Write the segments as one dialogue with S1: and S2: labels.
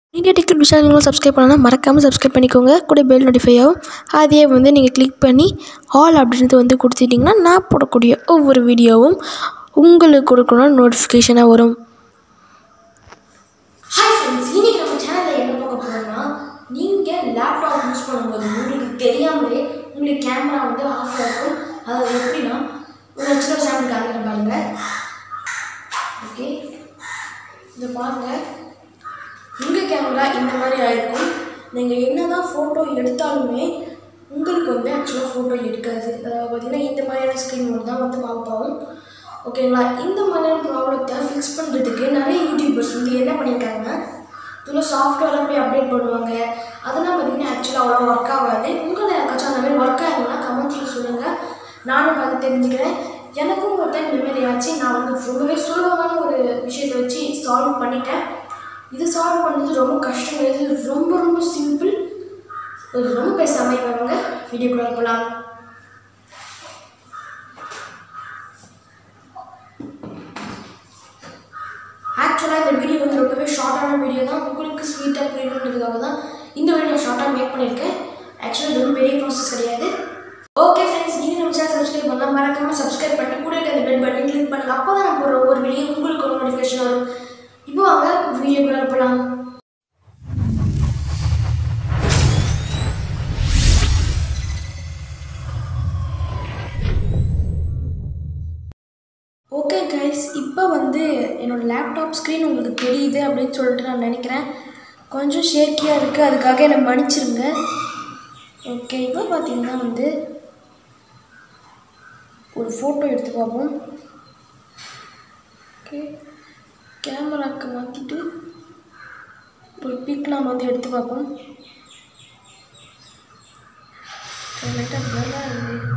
S1: India ticket விஷயம் subscribe பண்ணலாம் மறக்காமல் சப்ஸ்கிரைப் பண்ணிக்கோங்க கூட பெல் நோட்டிஃபை ஆகும் அதையே வந்து நீங்கள் கிளிக் பண்ணி ஆல் அப்படின்றது வந்து கொடுத்துட்டிங்கன்னா நான் போடக்கூடிய ஒவ்வொரு வீடியோவும் உங்களுக்கு கொடுக்கணும் நோட்டிஃபிகேஷனாக வரும்
S2: ஹாய் ஃப்ரெண்ட்ஸ் இன்னைக்கு நம்ம சேனலில் என்ன பார்க்க போகிறோம்னா நீங்கள் லேப்டாப் யூஸ் பண்ணும்போது உங்களுக்கு தெரியாமலே உங்களுக்கு கேமரா வந்து ஆஃப் ஆகும் அது எப்படின்னா ஒரு சின்ன சாம்பிள் காமிக்கிற பாருங்க ஓகே இதை பாருங்க உங்கள் கேமரா இந்த மாதிரி ஆயிருக்கும் நீங்கள் என்ன தான் ஃபோட்டோ எடுத்தாலுமே உங்களுக்கு வந்து ஆக்சுவலாக ஃபோட்டோ எடுக்காது அதாவது பார்த்தீங்கன்னா இந்த மாதிரியான ஸ்க்ரீன் மட்டும் தான் வந்து பார்ப்பாகும் ஓகேங்களா இந்த மாதிரியான ப்ராப்ளத்தை ஃபிக்ஸ் பண்ணுறதுக்கு நிறைய யூடியூபர்ஸ் வந்து என்ன பண்ணியிருக்காங்கன்னா இதில் சாஃப்ட்வேர்லாம் போய் அப்டேட் பண்ணுவாங்க அதெல்லாம் பார்த்தீங்கன்னா ஆக்சுவலாக அவ்வளோ ஒர்க் ஆகாது உங்களை யாருக்காச்சும் அந்த மாதிரி ஒர்க் ஆகுதுன்னா கமெண்ட்ஸில் சொல்லுங்கள் நானும் பார்த்து தெரிஞ்சுக்கிறேன் எனக்கும் ஒரு டைம் இந்த மாதிரி ஆச்சு நான் வந்து ரொம்பவே சுலபமான ஒரு விஷயத்தை வச்சு சால்வ் பண்ணிட்டேன் இது சால்வ் பண்ணது ரொம்ப கஷ்டம் இது ரொம்ப ரொம்ப சிம்பிள் இது ரொம்ப பேசாமல் இப்போ வீடியோக்குள்ள போகலாம் ஆக்சுவலாக இந்த வீடியோ வந்து ரொம்பவே ஷார்ட்டான வீடியோ தான் உங்களுக்கு ஸ்வீட்டாக புரியணுன்றதுக்காக தான் இந்த வீடியோ நான் ஷார்ட்டாக மேக் பண்ணியிருக்கேன் ஆக்சுவலாக இது ஒன்றும் பெரிய ப்ராசஸ் கிடையாது ஓகே ஃப்ரெண்ட்ஸ் நீங்கள் நம்ம சேனல் சப்ஸ்கிரைப் பண்ணலாம் மறக்காமல் சப்ஸ்கிரைப் பண்ணிட்டு கூட இருக்க அந்த பெல் பட்டன் கிளிக் பண்ணுங்க அப்போ தான் நான் போடுற ஒவ்வொரு வீடியோ உங்களுக்கு ஒரு நோட்டிஃபிகேஷன் வரும் இப்போ வாங்க வீடியோக்குள்ளே போகலாம் ஓகே கைஸ் இப்போ வந்து என்னோடய லேப்டாப் ஸ்க்ரீன் உங்களுக்கு தெரியுது அப்படின்னு சொல்லிட்டு நான் நினைக்கிறேன் கொஞ்சம் ஷேக்கியாக இருக்குது அதுக்காக என்னை மன்னிச்சிருங்க ஓகே இப்போ பார்த்தீங்கன்னா வந்து ஒரு ஃபோட்டோ எடுத்து பார்ப்போம் ஓகே கேமராக்கு மாற்றிட்டு ஒரு பிக் நாம் வந்து எடுத்து பார்ப்போம் லைட்டாக நல்லா இருக்குது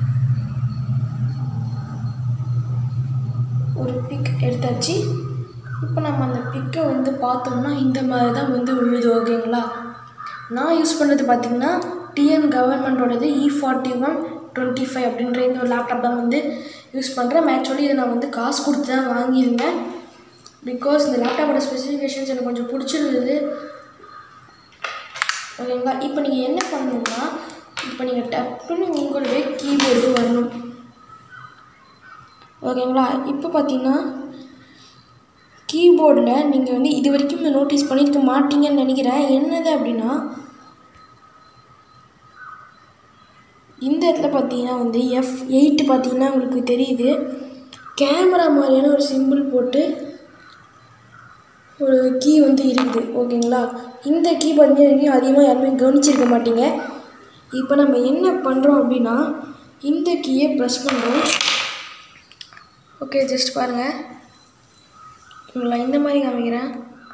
S2: ஒரு பிக் எடுத்தாச்சு இப்போ நம்ம அந்த பிக்கை வந்து பார்த்தோம்னா இந்த மாதிரி தான் வந்து விழுது ஓகேங்களா நான் யூஸ் பண்ணுறது பார்த்திங்கன்னா டிஎன் கவர்மெண்ட்டோடது E forty one twenty five அப்படின்ற இந்த ஒரு லேப்டாப் தான் வந்து யூஸ் பண்ணுறேன் ஆக்சுவலி இதை நான் வந்து காசு கொடுத்து தான் வாங்கியிருந்தேன் பிகாஸ் இந்த லேப்டாப்போட ஸ்பெசிஃபிகேஷன்ஸ் எனக்கு கொஞ்சம் பிடிச்சிருந்தது ஓகேங்களா இப்போ நீங்கள் என்ன பண்ணணும்னா இப்போ நீங்கள் டப்புன்னு உங்களுடைய கீபோர்டு வரணும் ஓகேங்களா இப்போ பார்த்தீங்கன்னா கீபோர்டில் நீங்கள் வந்து இது வரைக்கும் நோட்டீஸ் பண்ணியிருக்க மாட்டீங்கன்னு நினைக்கிறேன் என்னது அப்படின்னா இந்த இடத்துல பார்த்தீங்கன்னா வந்து எஃப் எயிட் பார்த்தீங்கன்னா உங்களுக்கு தெரியுது கேமரா மாதிரியான ஒரு சிம்பிள் போட்டு ஒரு கீ வந்து இருக்குது ஓகேங்களா இந்த கீ பார்த்தீங்கன்னா அதிகமாக யாருமே கவனிச்சிருக்க மாட்டீங்க இப்போ நம்ம என்ன பண்ணுறோம் அப்படின்னா இந்த கீயை ப்ரெஸ் பண்ணுறோம் ஓகே ஜஸ்ட் பாருங்கள் உங்களை இந்த மாதிரி காமிக்கிறேன்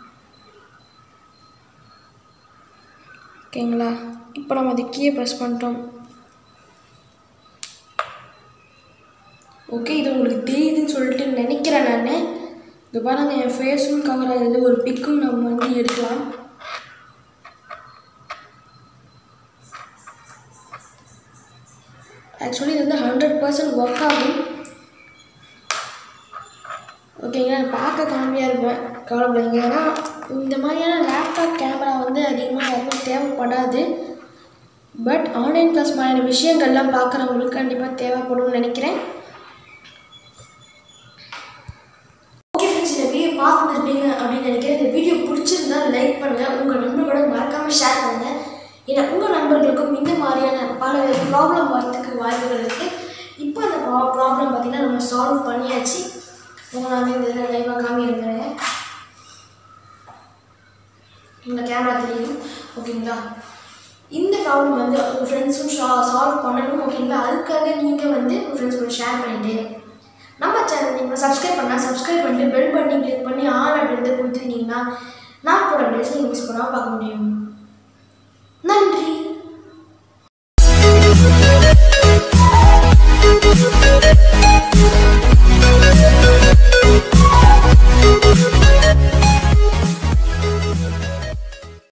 S2: ஓகேங்களா இப்போ நம்ம அந்த கீயை ப்ரெஸ் பண்ணிட்டோம் ஓகே இது உங்களுக்கு தெரியுதுன்னு சொல்லிட்டு நினைக்கிறேன் நான் இது பாருங்க என் ஃபேஸும் கவர் ஆகுது ஒரு பிக்கும் நம்ம வந்து எடுக்கலாம் ஆக்சுவலி இது வந்து ஹண்ட்ரட் பர்சன்ட் ஒர்க் ஆகும் ஓகேங்களா நான் பார்க்க காமியாக இருப்பேன் கவலைப்படாதீங்க ஏன்னா இந்த மாதிரியான லேப்டாப் கேமரா வந்து அதிகமாக யாருக்கும் தேவைப்படாது பட் ஆன்லைன் கிளாஸ் மாதிரியான விஷயங்கள்லாம் பார்க்குறவங்களுக்கு கண்டிப்பாக தேவைப்படும்னு நினைக்கிறேன் ஓகே ஃப்ரெண்ட்ஸ் இந்த வீடியோ பார்த்துருப்பீங்க அப்படின்னு நினைக்கிறேன் இந்த வீடியோ பிடிச்சிருந்தா லைக் பண்ணுங்கள் உங்கள் நண்பர்களோட மறக்காமல் ஷேர் பண்ணுங்கள் ஏன்னா உங்கள் நண்பர்களுக்கும் இந்த மாதிரியான பல ப்ராப்ளம் வரதுக்கு வாய்ப்புகள் இருக்குது இப்போ அந்த ப்ராப்ளம் பார்த்திங்கன்னா நம்ம சால்வ் பண்ணியாச்சு உங்களை வந்து இந்த இதில் லைவாக காமியிருக்கிறேங்க இந்த கேமரா தெரியும் ஓகேங்களா இந்த ப்ராப்ளம் வந்து உங்கள் ஃப்ரெண்ட்ஸும் ஷா சால்வ் பண்ணணும் ஓகேங்களா அதுக்காக நீங்கள் வந்து உங்கள் ஃப்ரெண்ட்ஸ் கூட ஷேர் பண்ணிவிட்டு நம்ம சேனல் நீங்கள் சப்ஸ்கிரைப் பண்ணால் சப்ஸ்கிரைப் பண்ணிட்டு பெல் பட்டன் கிளிக் பண்ணி ஆல் அப்படின்றத கொடுத்துருந்தீங்கன்னா நான் போகிற வீடியோஸ் நீங்கள் மிஸ் பண்ணாமல் பார்க்க முடியும் நன்றி
S3: Thank you.